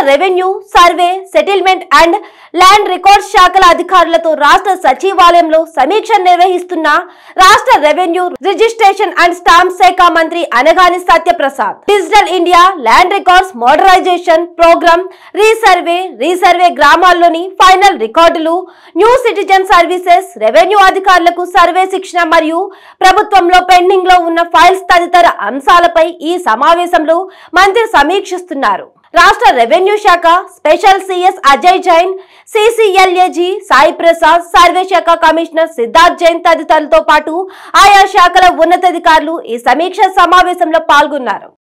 revenue survey settlement and land records శాఖల అధికారులతో రాష్ట్ర సచివాలయంలో సమీక్ష నిర్వహిస్తున్న రాష్ట్ర రెవెన్యూ రిజిస్ట్రేషన్ అండ్ స్టాంప్ శాఖ మంత్రి Anagani Satyaprasad digital India land records modernisation programme resurvey resurvey గ్రామాల్లోని ఫైనల్ రికార్డులు న్యూ సిటిజన్ సర్వీసెస్ రెవెన్యూ అధికారులకు సర్వే శిక్షణ మరియు ప్రభుత్వంలో పెండింగ్ లో ఉన్న ఫైల్స్ తదితర అంశాలపై ఈ సమావేశంలో మంత్రి సమీక్షిస్తున్నారు రాష్ట్ర రెవెన్యూ శాఖ special CS Ajay Jain CCLA G Sai Prasad survey శాఖ కమిషనర్ సిద్ధార్థ్ జైన్ తదితరులతో పాటు ఆయా శాఖల ఉన్నతాధికారులు ఈ సమీక్ష సమావేశంలో పాల్గొన్నారు